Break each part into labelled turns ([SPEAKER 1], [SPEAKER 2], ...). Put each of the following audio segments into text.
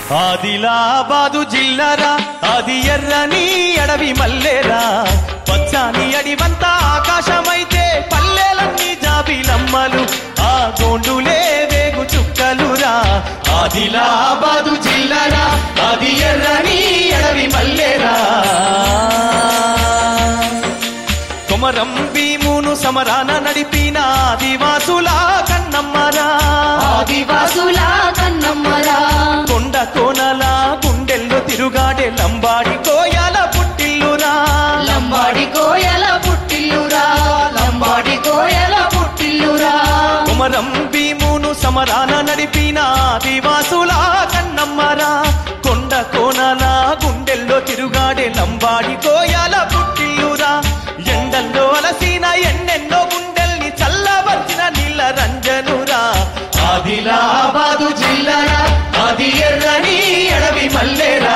[SPEAKER 1] ఆదిలాబాదు జిల్లరా అది ఎర్రని అడవి మల్లేరా పచ్చాని అడివంతా ఆకాశమైతే పల్లెలన్నీ జాబిలమ్మలు ఆ గోండులే వేగు చుక్కలురా ఆదిలాబాదు జిల్లరా అది ఎర్రని అడవి మల్లేరా కొమరం భీమును సమరాన నడిపిన ఆదివాసుల కన్నమ్మరా
[SPEAKER 2] ఆదివాసుల కన్నమ్మరా
[SPEAKER 1] కొండ కోనల గుండెల్లో తిరుగాడే లంబాడి కోయాల పుట్టిల్లురా
[SPEAKER 2] లంబాడి కోయల పుట్టిల్లురా లంబాడి కోయల పుట్టిల్లురా
[SPEAKER 1] కుమరం భీమును సమరాన నడిపిన ఆదివాసుల కన్నమ్మరా కొండ కోనల గుండెల్లో తిరుగాడే లంబాడి కోయాల పుట్టిల్లురా ఎండల్లో అలసిన ఎన్నెన్నో గుండెల్ని చల్లబర్చిన నీళ్ళ రంజనురా ఆదిలాబాదు జిల్లరా అది ఎర్రని అడవి మల్లేరా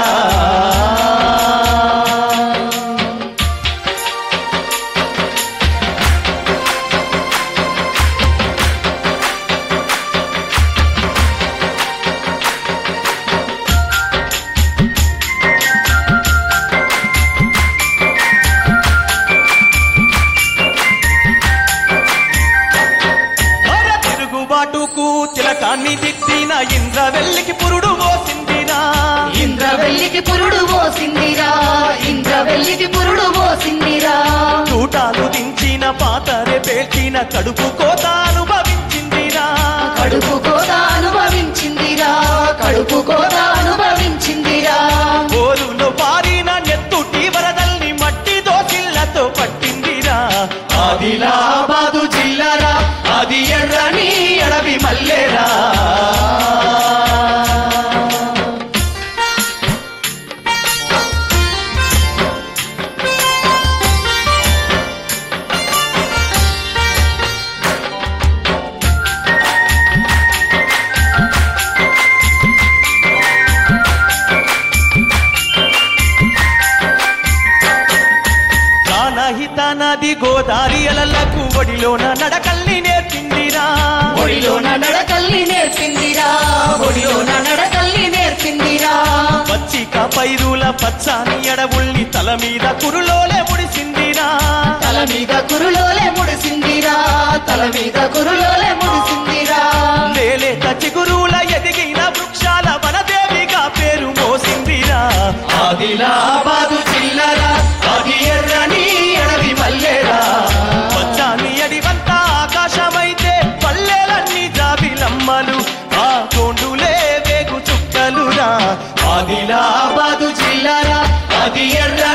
[SPEAKER 1] అర తిరుగుబాటుకు తిలకాన్ని దిద్దిన ఇంద్రవెల్లికి పురుడు పోసిందిరా
[SPEAKER 2] ఇంద్రవెల్లికి పురుడు పోసిందిరా ఇంద్రవెల్లికి పురుడు పోసిందిరా
[SPEAKER 1] తూటాలు దించిన పాతరే పేల్చిన కడుపు కోత అనుభవించిందిరా
[SPEAKER 2] కడుపు కోత అనుభవించిందిరా కడుపు కోత అనుభవించిందిరా
[SPEAKER 1] ఓరులో పారిన నెత్తుటి వరదల్ని మట్టి దోసిళ్లతో పట్టిందిరా ఆదిలాబాదు జిల్లరా అది ఎర్రని అడవి మల్లేరా ప్రాణహిత నది గోదారి అలలకు ఒడిలోన నడకల్ని నేర్పిందిరా
[SPEAKER 2] ఒడిలోన నడకల్ని నేర్పిందిరా ఒడిలోన నడకల్ని నేర్పిందిరా
[SPEAKER 1] పచ్చిక పైరుల పచ్చాని అడవుల్ని తల మీద కురులోలే ముడిసిందిరా
[SPEAKER 2] తల మీద కురులోలే ముడిసిందిరా తల మీద కురులోలే ముడిసిందిరా
[SPEAKER 1] లేలేత చిగురుల ఎదిగిన వృక్షాల వనదేవిగా పేరు మోసిందిరా ఆదిలాబాదు జిల్లరా అది ఎర్రని అడవి మల్లేరా పచ్చాని అడివంతా ఆకాశమైతే పల్లెలన్నీ జాబిలమ్మలు ఆ కొండులే వేగు చుక్కలురా ఆదిలాబాదు జిల్లరా అది ఎర్ర